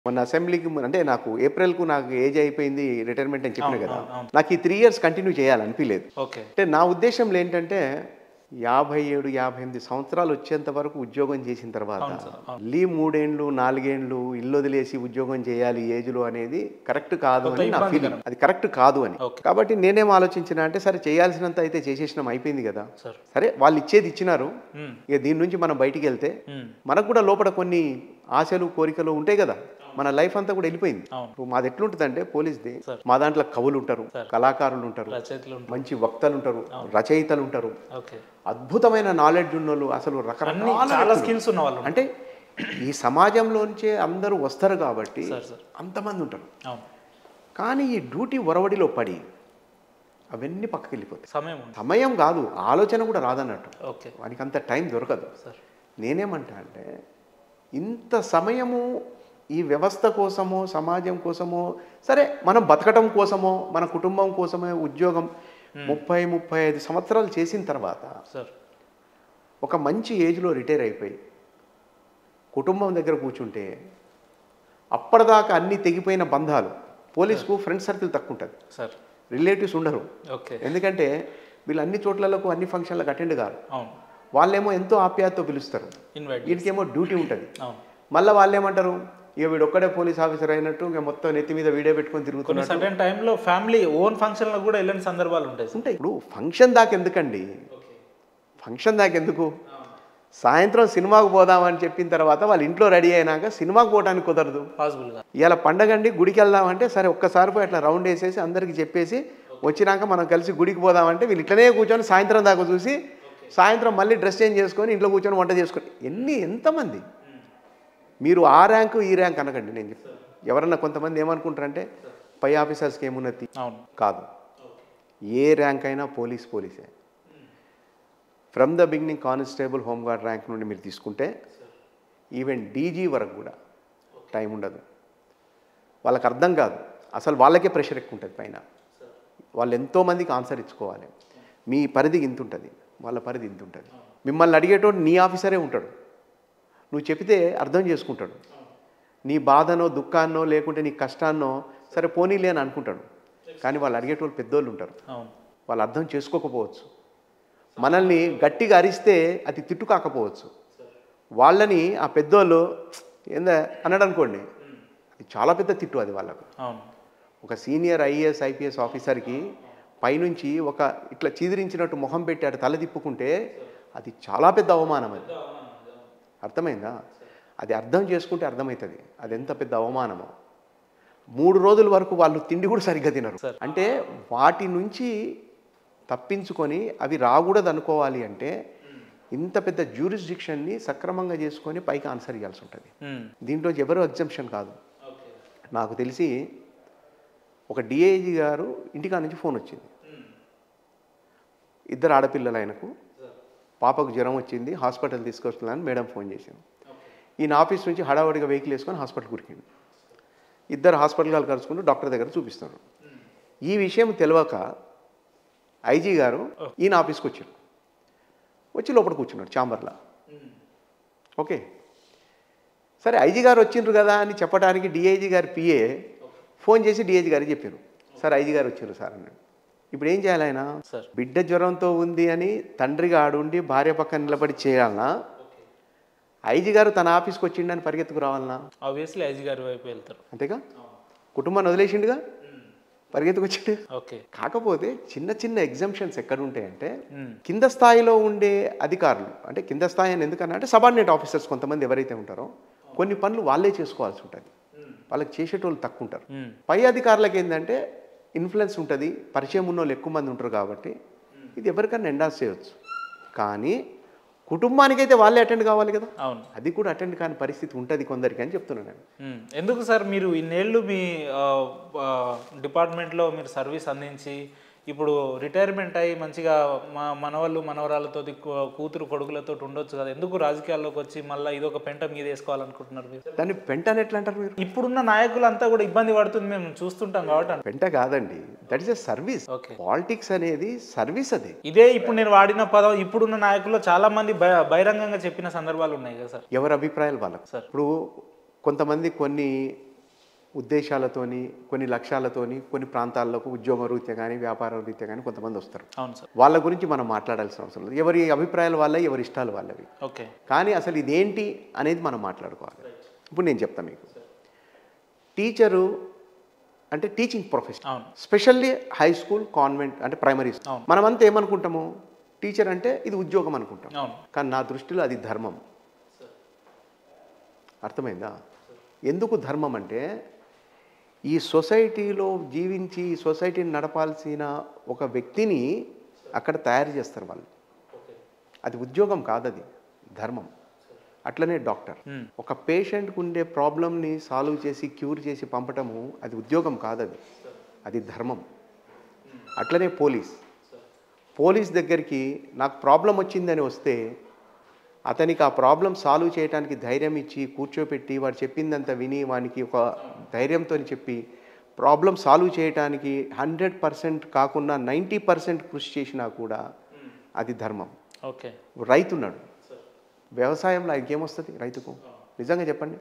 మొన్న అసెంబ్లీకి ము- అంటే నాకు ఏప్రిల్కు నాకు ఏజ్ అయిపోయింది రిటైర్మెంట్ అని చెప్పిన అవును, కదా అవును, అవును. నాకు ఈ త్రీ ఇయర్స్ కంటిన్యూ చేయాలనిపించలేదు ఓకే అంటే నా ఉద్దేశంలో ఏంటంటే యాభై ఏడు యాభై ఎనిమిది సంవత్సరాలు వచ్చేంత వరకు ఉద్యోగం చేసిన తర్వాత అవును సార్, అవును. లీ మూడేండ్లు నాలుగేండ్లు ఇల్లు వదిలేసి ఉద్యోగం చేయాలి ఏజ్లో అనేది కరెక్ట్ కాదు కొంత అని నా ఇబ్బందికరం. ఫీలింగ్ అది కరెక్ట్ కాదు అని ఓకే. కాబట్టి నేనేం ఆలోచించిన అంటే సరే చేయాల్సినంత అయితే చేసేసినాం అయిపోయింది కదా సార్ సరే వాళ్ళు ఇచ్చేది ఇచ్చినారు మ్మ్. ఇక దీని నుంచి మనం బయటికి వెళ్తే మ్మ్. మనకు కూడా లోపల కొన్ని ఆశలు కోరికలు ఉంటాయి కదా మన లైఫ్ అంతా కూడా వెళ్ళిపోయింది అవును. ఇప్పుడు మాది ఎట్లుంటుందంటే పోలీస్ది సార్. మా దాంట్లో కవులు ఉంటారు కళాకారులు ఉంటారు రచయితలు ఉంటారు. మంచి వక్తలు ఉంటారు రచయితలు ఉంటారు ఓకే అద్భుతమైన నాలెడ్జ్ ఉన్నోళ్ళు అసలు అన్ని రకరకాల చాలా వ్యక్తులు. స్కిల్స్ ఉన్న వాళ్ళు అంటే ఈ సమాజంలోంచే అందరూ వస్తారు కాబట్టి సార్ సార్ అంతమంది ఉంటారు అవును కానీ ఈ డ్యూటీ ఒరవడిలో పడి అవన్నీ పక్కకి వెళ్ళిపోతాయి సమయం ఉంది సమయం కాదు ఆలోచన కూడా రాదన్నట్టు ఓకే వానికి అంత టైం దొరకదు సార్ నేనేమంటా అంటే ఇంత సమయము ఈ వ్యవస్థ కోసమో సమాజం కోసమో సరే మనం బతకటం కోసమో మన కుటుంబం కోసమో ఉద్యోగం ముప్పై ముప్పై ఐదు సంవత్సరాలు చేసిన తర్వాత సార్ ఒక మంచి ఏజ్లో రిటైర్ అయిపోయి కుటుంబం దగ్గర కూర్చుంటే అప్పటిదాకా అన్ని తెగిపోయిన బంధాలు పోలీసుకు ఫ్రెండ్ సర్కిల్ తక్కువ ఉంటుంది సార్ రిలేటివ్స్ ఉండరు ఓకే ఎందుకంటే వీళ్ళు అన్ని చోట్లకు అన్ని ఫంక్షన్లకు అటెండ్ కారు అవును వాళ్ళేమో ఎంతో ఆప్యాయతతో పిలుస్తారు ఇన్వైట్ వీటికేమో డ్యూటీ ఉంటుంది అవును మళ్ళీ వాళ్ళు ఏమంటారు ఇక వీడు ఒక్కడే పోలీస్ ఆఫీసర్ అయినట్టు ఇంకా మొత్తం నెత్తి మీద వీడియో పెట్టుకొని కొన్ని తిరుగుతున్నట్టు సర్టెన్ టైంలో ఫ్యామిలీ ఓన్ ఫంక్షన్లో కూడా వెళ్ళని సందర్భాలు ఉంటాయి సార్ ఉంటాయి ఇప్పుడు ఫంక్షన్ దాకా ఎందుకండి ఫంక్షన్ దాకా ఎందుకు సాయంత్రం సినిమాకు పోదామని చెప్పిన తర్వాత వాళ్ళ ఇంట్లో రెడీ అయినాక సినిమాకు పోవడానికి కుదరదు పాసిబుల్గా ఇలా పండగండి గుడికి వెళ్దామంటే సరే ఒక్కసారి పోయి అట్లా రౌండ్ వేసేసి అందరికి చెప్పేసి వచ్చినాక మనం కలిసి గుడికి పోదామంటే వీళ్ళు ఇట్లనే కూర్చొని సాయంత్రం దాకా చూసి సాయంత్రం మళ్ళీ డ్రెస్ చేంజ్ చేసుకొని ఇంట్లో కూర్చొని వంట చేసుకొని ఎన్ని ఎంతమంది మీరు ఆ ర్యాంకు ఈ ర్యాంక్ అనకండి నేను చెప్తాను ఎవరన్నా కొంతమంది ఏమనుకుంటారంటే పై ఆఫీసర్స్కి ఏమున్నతి అవును కాదు ఏ ర్యాంక్ అయినా పోలీస్ పోలీసే from the beginning constable home guard rank నుండి మీరు తీసుకుంటే ఈవెన్ డీజీ వరకు కూడా టైం ఉండదు వాళ్ళకి అర్థం కాదు అసలు వాళ్ళకే ప్రెషర్ ఎక్కువ ఉంటుంది పైన వాళ్ళు ఎంతోమందికి ఆన్సర్ ఇచ్చుకోవాలి మీ పరిధి ఇంత ఉంటుంది వాళ్ళ పరిధి ఇంత ఉంటుంది మిమ్మల్ని అడిగేటోడు నీ ఆఫీసరే ఉంటాడు నువ్వు చెప్తే అర్థం చేసుకుంటాడు నీ బాధనో దుఃఖాన్నో లేకుంటే నీ కష్టాన్నో సరే పోనీలే అని అనుకుంటాడు కానీ వాళ్ళు అడిగేటోళ్ళు పెద్దోళ్ళు ఉంటారు అవును వాళ్ళు అర్థం చేసుకోకపోవచ్చు మనల్ని గట్టిగా అరిస్తే అది తిట్టు కాకపోవచ్చు వాళ్ళని ఆ పెద్దోళ్ళు ఏందా అన్నాడు అనుకోండి అది చాలా పెద్ద తిట్టు అది వాళ్ళకు అవును ఒక సీనియర్ ఐఏఎస్ ఐపీఎస్ ఆఫీసర్కి పైనుంచి ఒక ఇట్లా చీదిరించినట్టు మొహం పెట్టి అటు తల తిప్పుకుంటే అది చాలా పెద్ద అవమానం అది అర్థమైందా అది అర్థం చేసుకుంటే అర్థమవుతుంది అది ఎంత పెద్ద అవమానమో మూడు రోజుల వరకు వాళ్ళు తిండి కూడా సరిగ్గా తినరు సరే. అంటే వాటి నుంచి తప్పించుకొని అవి రాకూడదు అనుకోవాలి అంటే ఇంత పెద్ద జ్యూరిస్డిక్షన్ని సక్రమంగా చేసుకొని పైకి ఆన్సర్ ఇవ్వాల్సి ఉంటుంది మ్మ్. దీంట్లో ఎవరు ఎగ్జంప్షన్ కాదు నాకు తెలిసి ఒక డిఐజీ గారు ఇంటికాడ నుంచి ఫోన్ వచ్చింది ఇద్దరు ఆడపిల్లలు ఆయనకు పాపకు జ్వరం వచ్చింది హాస్పిటల్ తీసుకొస్తున్నాను మేడం ఫోన్ చేసింది ఈయన ఆఫీస్ నుంచి హడావడిగా వెహికల్ వేసుకొని హాస్పిటల్ కురికింది ఇద్దరు హాస్పిటల్ వాళ్ళు కలుసుకుంటూ డాక్టర్ దగ్గర చూపిస్తున్నారు ఈ విషయం తెలియక ఐజీ గారు ఈయన ఆఫీస్కి వచ్చారు వచ్చి లోపల కూర్చున్నాడు ఛాంబర్లో ఓకే సరే ఐజీ గారు వచ్చిండ్రు కదా అని చెప్పడానికి డిఐజీ గారి పిఏ ఫోన్ చేసి డిఐజీ గారికి చెప్పారు సార్ ఐజీ గారు వచ్చారు సార్ అన్నాడు ఇప్పుడు ఏం చేయాలి ఆయన సార్ బిడ్డ జ్వరంతో ఉంది అని తండ్రిగా ఆడుండి భార్య పక్కన నిలబడి చేయాలనా ఐజీ గారు తన ఆఫీస్కి వచ్చిండని పరిగెత్తుకు రావాలనా ఆబ్వియస్లీ ఐజీ గారి వైపు వెళ్తారు అంతేగా కుటుంబాన్ని వదిలేసిండుగా పరిగెత్తుకు వచ్చిండు ఓకే కాకపోతే చిన్న చిన్న ఎగ్జామ్షన్స్ ఎక్కడ ఉంటాయంటే మ్మ్. కింద స్థాయిలో ఉండే అధికారులు అంటే కింద స్థాయి అని ఎందుకన్నా అంటే సబార్డినేట్ ఆఫీసర్స్ కొంతమంది ఎవరైతే ఉంటారో కొన్ని పనులు వాళ్ళే చేసుకోవాల్సి ఉంటుంది వాళ్ళకి చేసేటోళ్ళు తక్కువ ఉంటారు మ్మ్. పై అధికారులకు ఏంటంటే ఇన్ఫ్లుయెన్స్ ఉంటుంది పరిచయం ఉన్న వాళ్ళు ఎక్కువ మంది ఉంటారు కాబట్టి ఇది ఎవరికైనా ఎండాస్ చేయవచ్చు కానీ కుటుంబానికైతే వాళ్ళే అటెండ్ కావాలి కదా అవును అది కూడా అటెండ్ కాని పరిస్థితి ఉంటుంది కొందరికి అని చెప్తున్నాను నేను మ్మ్. ఎందుకు సార్ మీరు ఇన్నేళ్ళు మీ ఆ, ఆ, డిపార్ట్మెంట్లో మీరు సర్వీస్ అందించి ఇప్పుడు రిటైర్మెంట్ అయ్యి మంచిగా మా మనవాళ్ళు మనవరాలతో కూతురు కొడుకులతో ఉండొచ్చు కదా ఎందుకు రాజకీయాల్లోకి వచ్చి మళ్ళీ ఇదొక పెంట మీద వేసుకోవాలనుకుంటున్నారు మీరు దాన్ని పెంట అని ఎట్లా అంటారు మీరు ఇప్పుడున్న నాయకులంతా కూడా ఇబ్బంది పడుతుంది మేము చూస్తుంటాం కాబట్టి అన్- పెంట కాదండి that is a service okay politics అనేది సర్వీస్ అది ఇదే ఇప్పుడు నేను వాడిన పదం ఇప్పుడున్న నాయకుల్లో చాలా మంది బహి- బహిరంగంగా చెప్పిన సందర్భాలు ఉన్నాయి కదా సార్ ఎవరి అభిప్రాయాలు వాళ్ళకు సార్. ఇప్పుడు కొంతమంది కొన్ని ఉద్దేశాలతోని కొన్ని లక్ష్యాలతోని కొన్ని ప్రాంతాల్లోకి ఉద్యోగ రీత్యా కానీ వ్యాపార రీత్యా కానీ కొంతమంది వస్తారు అవును సార్ వాళ్ళ గురించి మనం మాట్లాడాల్సిన అవసరం లేదు ఎవరి అభిప్రాయాలు వాళ్ళవి ఎవరి ఇష్టాలు వాళ్ళవి ఓకే కానీ అసలు ఇదేంటి అనేది మనం మాట్లాడుకోవాలి ఇప్పుడు నేను చెప్తాను మీకు టీచరు అంటే టీచింగ్ ప్రొఫెషన్ అవును స్పెషల్లీ హై స్కూల్ కాన్వెంట్ అంటే ప్రైమరీ స్కూల్ అవును. మనమంతా ఏమనుకుంటాము టీచర్ అంటే ఇది ఉద్యోగం అనుకుంటాం అవును కానీ నా దృష్టిలో అది ధర్మం అర్థమైందా ఎందుకు ధర్మం అంటే ఈ సొసైటీలో జీవించి ఈ సొసైటీని నడపాల్సిన ఒక వ్యక్తిని అక్కడ తయారు చేస్తారు వాళ్ళు అది ఉద్యోగం కాదది ధర్మం అట్లనే డాక్టర్ మ్మ్. ఒక పేషెంట్కి ఉండే ప్రాబ్లమ్ని సాల్వ్ చేసి క్యూర్ చేసి పంపటము అది ఉద్యోగం కాదది అది ధర్మం అట్లనే పోలీస్ పోలీస్ దగ్గరికి నాకు ప్రాబ్లం వచ్చిందని వస్తే అతనికి ఆ ప్రాబ్లం సాల్వ్ చేయడానికి ధైర్యం ఇచ్చి కూర్చోపెట్టి వాడు చెప్పిందంతా విని వానికి ఒక ధైర్యంతో చెప్పి ప్రాబ్లం సాల్వ్ చేయడానికి హండ్రెడ్ పర్సెంట్ కాకుండా నైంటీ పర్సెంట్ కృషి చేసినా కూడా అది ధర్మం ఓకే ఇప్పుడు రైతు ఉన్నాడు వ్యవసాయంలో ఆయనకి ఏమొస్తుంది రైతుకు నిజంగా చెప్పండి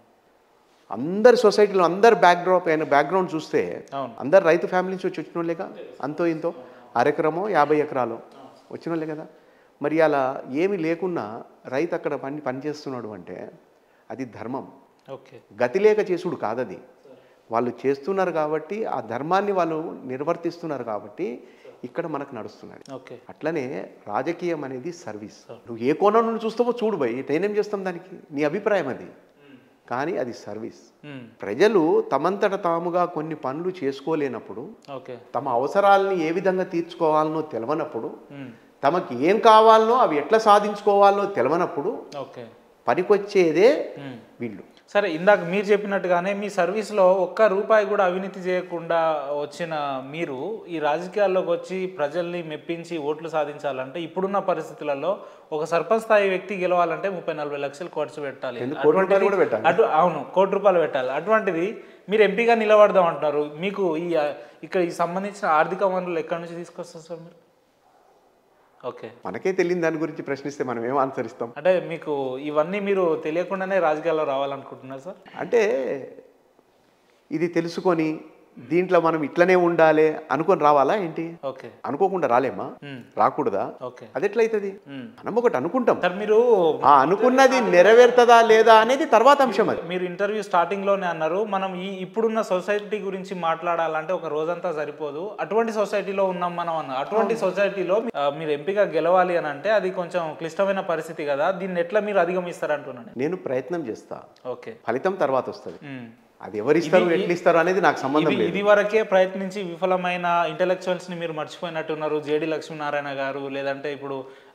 అందరి సొసైటీలో అందరు బ్యాక్డ్రాప్ అయిన బ్యాక్గ్రౌండ్ చూస్తే అవును అందరు రైతు ఫ్యామిలీ నుంచి వచ్చి వచ్చిన వాళ్ళేగా అంతో ఇంతో అరెకరమో యాభై ఎకరాలు వచ్చిన వాళ్ళే కదా మరి అలా ఏమీ లేకున్నా రైతు అక్కడ పని పని చేస్తున్నాడు అంటే అది ధర్మం ఓకే గతి లేక చేసుడు కాదది వాళ్ళు చేస్తున్నారు కాబట్టి ఆ ధర్మాన్ని వాళ్ళు నిర్వర్తిస్తున్నారు కాబట్టి ఇక్కడ మనకు నడుస్తున్నది ఓకే అట్లనే రాజకీయం అనేది సర్వీస్ నువ్వు ఏ కోణం నుండి చూస్తావో చూడు భయ్ నేనేం చేస్తాం దానికి నీ అభిప్రాయం అది కానీ అది సర్వీస్ మ్మ్. ప్రజలు తమంతట తాముగా కొన్ని పనులు చేసుకోలేనప్పుడు ఓకే తమ అవసరాలని ఏ విధంగా తీర్చుకోవాలనో తెలవనప్పుడు మ్మ్. తమకి ఏం కావాలనో అవి ఎట్లా సాధించుకోవాలనో తెలవనప్పుడు ఓకే పనికొచ్చేదే మ్మ్. వీళ్ళు సరే ఇందాక మీరు చెప్పినట్టుగానే మీ సర్వీస్లో ఒక్క రూపాయి కూడా అవినీతి చేయకుండా వచ్చిన మీరు ఈ రాజకీయాల్లోకి వచ్చి ప్రజల్ని మెప్పించి ఓట్లు సాధించాలంటే ఇప్పుడున్న పరిస్థితులలో ఒక సర్పంచ్ స్థాయి వ్యక్తి గెలవాలంటే ముప్పై నలభై లక్షలు ఖర్చు పెట్టాలి ఎందుకు కోటి రూపాయలు కూడా పెట్టాలి అటు అవును కోటి రూపాయలు పెట్టాలి అటువంటిది మీరు ఎంపీగా నిలబడదాం అంటున్నారు మీకు ఈ ఇక్కడ ఈ సంబంధించిన ఆర్థిక వనరులు ఎక్కడి నుంచి తీసుకొస్తారు సార్ మీరు ఓకే మనకే తెలియని దాని గురించి ప్రశ్నిస్తే మనం ఏం ఆన్సర్ ఇస్తాం అంటే మీకు ఇవన్నీ మీరు తెలియకుండానే రాజకీయాల్లో రావాలనుకుంటున్నారు సార్ అంటే ఇది తెలుసుకొని దీంట్లో మనం ఇట్లనే ఉండాలి అనుకొని రావాలా ఏంటి ఓకే అనుకోకుండా రాలేమా మ్మ్. రాకూడదా ఓకే అది ఎట్లయితుంది మ్మ్. మనం ఒకటి అనుకుంటాం సార్ మీరు ఆ అనుకున్నది నెరవేరుతుందా లేదా అనేది తర్వాత అంశం అది మీరు ఇంటర్వ్యూ స్టార్టింగ్ లోనే అన్నారు మనం ఈ ఇప్పుడున్న సొసైటీ గురించి మాట్లాడాలంటే ఒక రోజంతా సరిపోదు అటువంటి సొసైటీలో ఉన్నాం మనం అన్న అటువంటి సొసైటీలో ఆ, మీరు ఎంపిక గెలవాలి అని అంటే అది కొంచెం క్లిష్టమైన పరిస్థితి కదా దీన్ని ఎట్లా మీరు అధిగమిస్తారు అంటున్నాను నేను ప్రయత్నం చేస్తా ఓకే ఫలితం తర్వాత వస్తుంది మ్మ్. అది ఎవరు ఇస్తారు ఎట్లా ఇస్తారు అనేది నాకు సంబంధం ఇది లేదు ఇది వరకే ప్రయత్నించి విఫలమైన ఇంటలెక్చువల్స్ ని మీరు మర్చిపోయినట్టున్నారు జేడి లక్ష్మీనారాయణ గారు లేదంటే ఇప్పుడు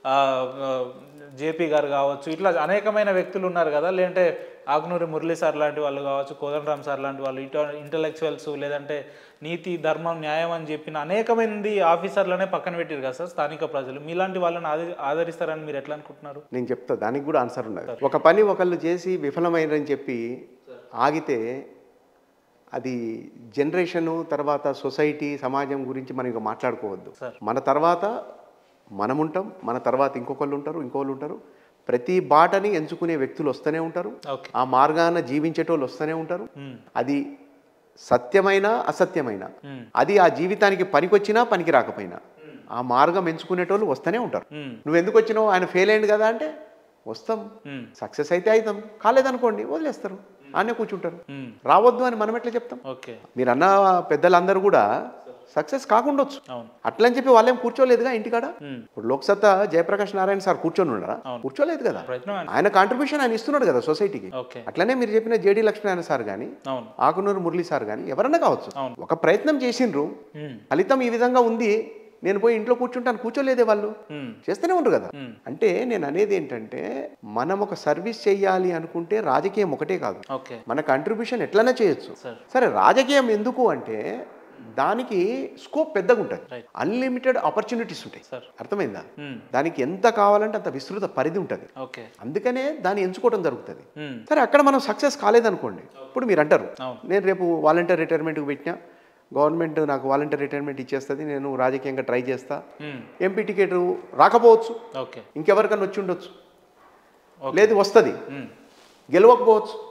జేపీ గారు కావచ్చు ఇట్లా అనేకమైన వ్యక్తులు ఉన్నారు కదా లేదంటే ఆకునూరి మురళీ సార్ లాంటి వాళ్ళు కావచ్చు కోదండరామ్ సార్ లాంటి వాళ్ళు ఇట ఇంటలెక్చువల్స్ లేదంటే నీతి ధర్మం న్యాయం అని చెప్పిన అనేకమైన మంది ఆఫీసర్లనే పక్కన పెట్టారు కదా సార్ స్థానిక ప్రజలు మీలాంటి వాళ్ళని ఆదరి ఆదరిస్తారని మీరు ఎట్లా అనుకుంటున్నారు నేను చెప్తా దానికి కూడా ఆన్సర్ ఉన్నది ఒక పని ఒకళ్ళు చేసి విఫలమైనని చెప్పి ఆగితే అది జనరేషను తర్వాత సొసైటీ సమాజం గురించి మనం ఇక మాట్లాడుకోవద్దు సార్. మన తర్వాత మనం ఉంటాం మన తర్వాత ఇంకొకళ్ళు ఉంటారు ఇంకోళ్ళు ఉంటారు ప్రతి బాటని ఎంచుకునే వ్యక్తులు వస్తూనే ఉంటారు ఓకే ఆ మార్గాన జీవించేటోళ్ళు వస్తూనే ఉంటారు మ్మ్. అది సత్యమైన అసత్యమైన మ్మ్. అది ఆ జీవితానికి పనికొచ్చినా పనికి రాకపోయినా ఆ మార్గం ఎంచుకునేటోళ్ళు వస్తూనే ఉంటారు మ్మ్. నువ్వు ఎందుకు వచ్చినావు ఆయన ఫెయిల్ అయింది కదా అంటే వస్తాం మ్మ్. సక్సెస్ అయితే అవుతాం కాలేదనుకోండి వదిలేస్తారు ఆనే కూర్చుంటారు మ్మ్. రావద్దు అని మనం ఎట్లా చెప్తాం ఓకే మీరు అన్న పెద్దలందరూ కూడా సక్సెస్ కాకుండొచ్చు అవును అట్లని చెప్పి వాళ్ళేం కూర్చోలేదుగా ఇంటికాడ మ్మ్. ఇప్పుడు లోక్సత్తా జయప్రకాష్ నారాయణ సార్ కూర్చొని ఉన్నారా అవును. కూర్చోలేదు కదా ప్రయత్నం ఆయన కాంట్రిబ్యూషన్ ఆయన ఇస్తున్నాడు కదా సొసైటీకి ఓకే అట్లనే మీరు చెప్పిన జేడీ లక్ష్మీనారాయణ సార్ కానీ అవును ఆకునూరు మురళి సార్ కానీ ఎవరన్నా కావచ్చు అవును. ఒక ప్రయత్నం చేసిండ్రు మ్మ్. ఫలితం ఈ విధంగా ఉంది నేను పోయి ఇంట్లో కూర్చుంటాను కూర్చోలేదే వాళ్ళు మ్మ్. చేస్తూనే ఉండరు కదా మ్మ్. అంటే నేను అనేది ఏంటంటే మనం ఒక సర్వీస్ చేయాలి అనుకుంటే రాజకీయం ఒకటే కాదు ఓకే మన కంట్రిబ్యూషన్ ఎట్లనే చేయొచ్చు సార్ సరే రాజకీయం ఎందుకు అంటే దానికి స్కోప్ పెద్దగా ఉంటుంది Right. అన్లిమిటెడ్ ఆపర్చునిటీస్ ఉంటాయి సార్ అర్థమైందా మ్మ్. దానికి ఎంత కావాలంటే అంత విస్తృత పరిధి ఉంటుంది ఓకే అందుకనే దాన్ని ఎంచుకోవడం జరుగుతుంది మ్మ్. సరే అక్కడ మనం సక్సెస్ కాలేదనుకోండి ఇప్పుడు మీరు అంటారు అవును నేను రేపు వాలంటీర్ రిటైర్మెంట్కి పెట్టినా గవర్నమెంట్ నాకు వాలంటీర్ రిటైర్మెంట్ ఇచ్చేస్తుంది నేను రాజకీయంగా ట్రై చేస్తా మ్మ్. ఎంపీ టికెట్ రాకపోవచ్చు ఓకే ఇంకెవరికన్నా వచ్చి ఉండొచ్చు ఓకే. లేదు వస్తుంది మ్మ్. గెలవకపోవచ్చు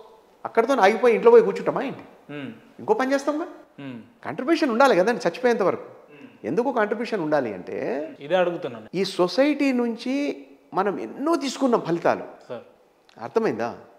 అక్కడితో ఆగిపోయి ఇంట్లో పోయి కూర్చుంటామా ఏంటి ఉమ్, ఇంకో పని చేస్తాంగా ఉమ్. కంట్రిబ్యూషన్ ఉండాలి కదండి చచ్చిపోయేంత వరకు ఎందుకు కంట్రిబ్యూషన్ ఉండాలి అంటే ఇదే అడుగుతున్నాను ఈ సొసైటీ నుంచి మనం ఎన్నో తీసుకున్నాం ఫలితాలు సార్ అర్థమైందా